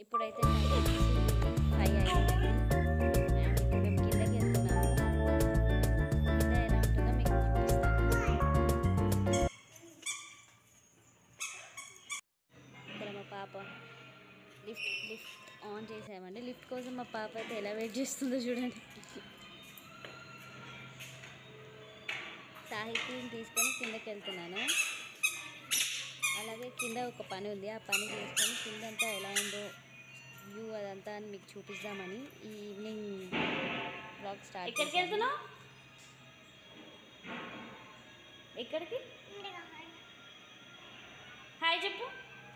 ఇప్పుడైతే టైం వచ్చేసి ఫైవ్ అయిందండి అండ్ ఇప్పుడు మేము కిందకి వెళ్తున్నాము కింద ఎలా ఉంటుందో మీకు చూపిస్తాను ఇక్కడ మా పాప లిఫ్ట్ లిఫ్ట్ ఆన్ చేసామండి లిఫ్ట్ కోసం మా పాప అయితే ఎలా వెయిట్ చేస్తుందో చూడండి సాహిత్యం తీసుకొని కిందకి వెళ్తున్నాను అలాగే కింద ఒక పని ఉంది ఆ పని చేసుకొని కిందంతా ఎలా ఉందో వ్యూ అదంతా అని మీకు చూపిద్దామని ఈ ఈవినింగ్ బ్లాగ్ స్టార్ట్ ఎక్కడికి వెళ్తున్నావు ఎక్కడికి హాయ్ చెప్పు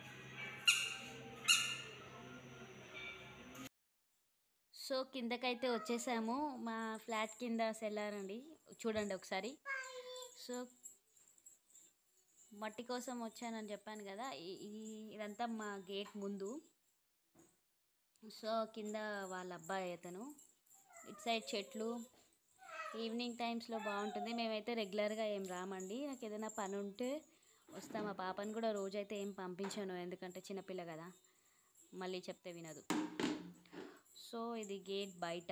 సో కిందకైతే వచ్చేసాము మా ఫ్లాట్ కింద సెల్లార్ అండి చూడండి ఒకసారి సో మట్టి కోసం వచ్చానని చెప్పాను కదా ఈ- ఈ ఇదంతా మా గేట్ ముందు సో కింద వాళ్ళ అబ్బాయి అతను ఇటు సైడ్ చెట్లు ఈవినింగ్ టైమ్స్లో బాగుంటుంది మేమైతే రెగ్యులర్గా ఏం రామండి నాకు ఏదైనా పని ఉంటే వస్తాం మా పాపని కూడా రోజైతే ఏం పంపించాను ఎందుకంటే చిన్నపిల్ల కదా మళ్ళీ చెప్తే వినదు సో ఇది గేట్ బయట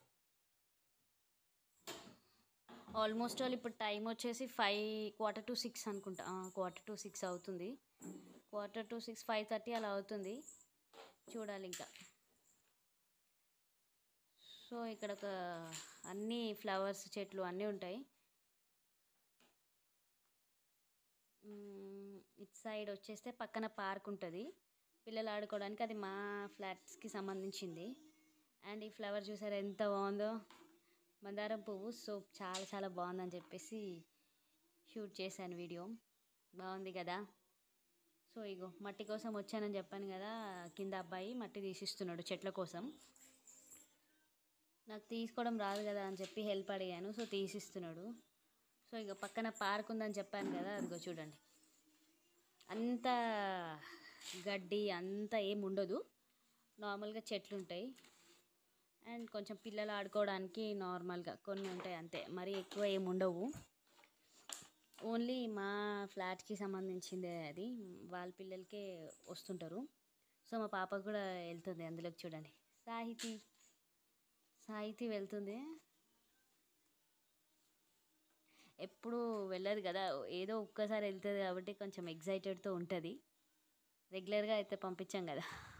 ఆల్మోస్ట్ ఆల్ ఇప్పుడు టైం వచ్చేసి ఫైవ్ క్వార్టర్ టు సిక్స్ అనుకుంటా క్వార్టర్ టు సిక్స్ అవుతుంది quarter to six five thirty అలా అవుతుంది చూడాలి ఇంకా సో ఇక్కడ ఒక అన్ని ఫ్లవర్స్ చెట్లు అన్నీ ఉంటాయి మ్మ్, ఇటు సైడ్ వచ్చేస్తే పక్కన పార్క్ ఉంటుంది పిల్లలు ఆడుకోవడానికి అది మా ఫ్లాట్స్కి సంబంధించింది అండ్ ఈ ఫ్లవర్ చూసారా ఎంత బాగుందో మందారం పువ్వు సో చాలా చాలా బాగుందని చెప్పేసి షూట్ చేశాను వీడియో బాగుంది కదా సో ఇగో మట్టి కోసం వచ్చానని చెప్పాను కదా కింద అబ్బాయి మట్టి తీసిస్తున్నాడు చెట్ల కోసం నాకు తీసుకోవడం రాదు కదా అని చెప్పి హెల్ప్ అడిగాను సో తీసిస్తున్నాడు సో ఇక పక్కన పార్క్ ఉందని చెప్పాను కదా అదిగో చూడండి అంత గడ్డి అంత ఏం ఉండదు నార్మల్గా చెట్లు ఉంటాయి అండ్ కొంచెం పిల్లలు ఆడుకోవడానికి నార్మల్గా కొన్ని ఉంటాయి అంతే మరీ ఎక్కువ ఏమి ఉండవు ఓన్లీ మా ఫ్లాట్కి సంబంధించిందే అది వాళ్ళ పిల్లలకే వస్తుంటారు సో మా పాప కూడా వెళ్తుంది అందులోకి చూడండి సాహితి సాహితి వెళ్తుంది ఎప్పుడు వెళ్ళదు కదా ఏదో ఒక్కసారి వెళ్తుంది కాబట్టి కొంచెం ఎగ్జైటెడ్తో ఉంటుంది రెగ్యులర్గా అయితే పంపించాం కదా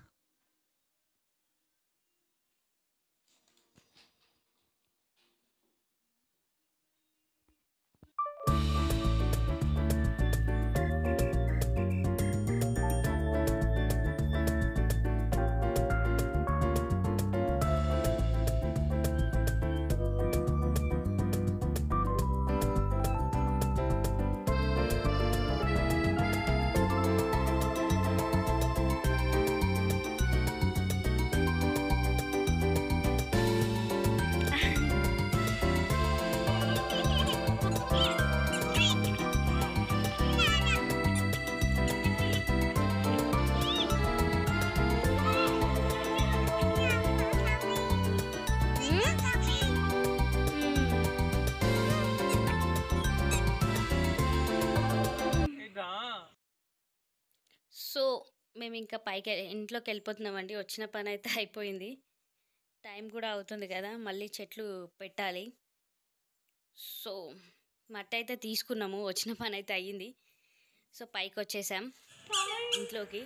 సో మేము ఇంకా పైకి ఇంట్లోకి వెళ్ళిపోతున్నామండి వచ్చిన పని అయితే అయిపోయింది టైం కూడా అవుతుంది కదా మళ్ళీ చెట్లు పెట్టాలి సో మట్టి అయితే తీసుకున్నాము వచ్చిన పని అయితే అయ్యింది సో పైకి వచ్చేసాం ఇంట్లోకి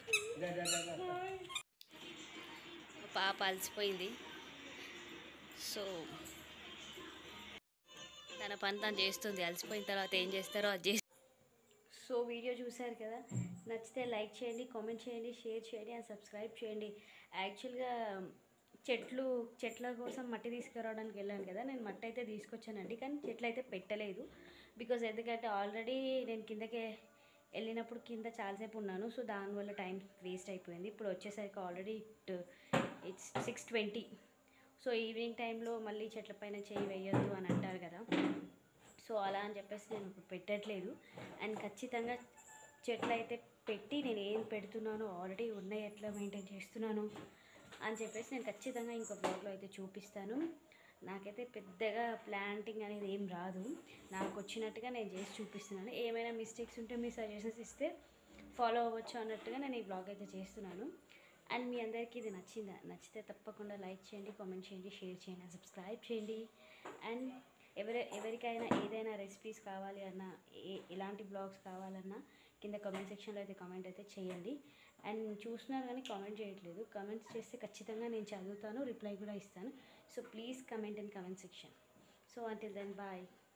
మా పాప అలసిపోయింది సో తన పని తను చేస్తుంది అలసిపోయిన తర్వాత ఏం చేస్తారో అది చేసి సో వీడియో చూశారు కదా నచ్చితే లైక్ చేయండి కామెంట్ చేయండి షేర్ చేయండి అండ్ సబ్స్క్రైబ్ చేయండి యాక్చువల్గా చెట్లు చెట్ల కోసం మట్టి తీసుకురావడానికి వెళ్ళాను కదా నేను మట్టి అయితే తీసుకొచ్చానండి కానీ చెట్లు అయితే పెట్టలేదు బికాజ్ ఎందుకంటే ఆల్రెడీ నేను కిందకే వెళ్ళినప్పుడు కింద చాలాసేపు ఉన్నాను సో దానివల్ల టైం వేస్ట్ అయిపోయింది ఇప్పుడు వచ్చేసరికి already it it's six twenty so evening టైంలో మళ్ళీ చెట్ల పైన చేయి వేయొద్దు అని అంటారు కదా సో అలా అని చెప్పేసి నేను ఇప్పుడు పెట్టట్లేదు అండ్ ఖచ్చితంగా చెట్లు అయితే పెట్టి నేను ఏం పెడుతున్నానో ఆల్రెడీ ఉన్నాయి ఎట్లా మెయింటైన్ చేస్తున్నాను అని చెప్పేసి నేను ఖచ్చితంగా ఇంకో బ్లాగ్లో అయితే చూపిస్తాను నాకైతే పెద్దగా ప్లాంటింగ్ అనేది ఏం రాదు నాకు వచ్చినట్టుగా నేను చేసి చూపిస్తున్నాను ఏమైనా మిస్టేక్స్ ఉంటే మీ సజెషన్స్ ఇస్తే ఫాలో అవ్వచ్చు అన్నట్టుగా నేను ఈ బ్లాగ్ అయితే చేస్తున్నాను అండ్ మీ అందరికీ ఇది నచ్చిందా నచ్చితే తప్పకుండా లైక్ చేయండి కామెంట్ చేయండి షేర్ చేయండి సబ్స్క్రైబ్ చేయండి అండ్ ఎవరి ఎవరికైనా ఏదైనా రెసిపీస్ కావాలి అన్నా ఏ ఎలాంటి బ్లాగ్స్ కావాలన్నా కింద కామెంట్ సెక్షన్లో అయితే కామెంట్ అయితే చేయండి అండ్ చూస్తున్నారు కానీ కామెంట్ చేయట్లేదు కామెంట్స్ చేస్తే ఖచ్చితంగా నేను చదువుతాను రిప్లై కూడా ఇస్తాను so please comment in comment section so until then bye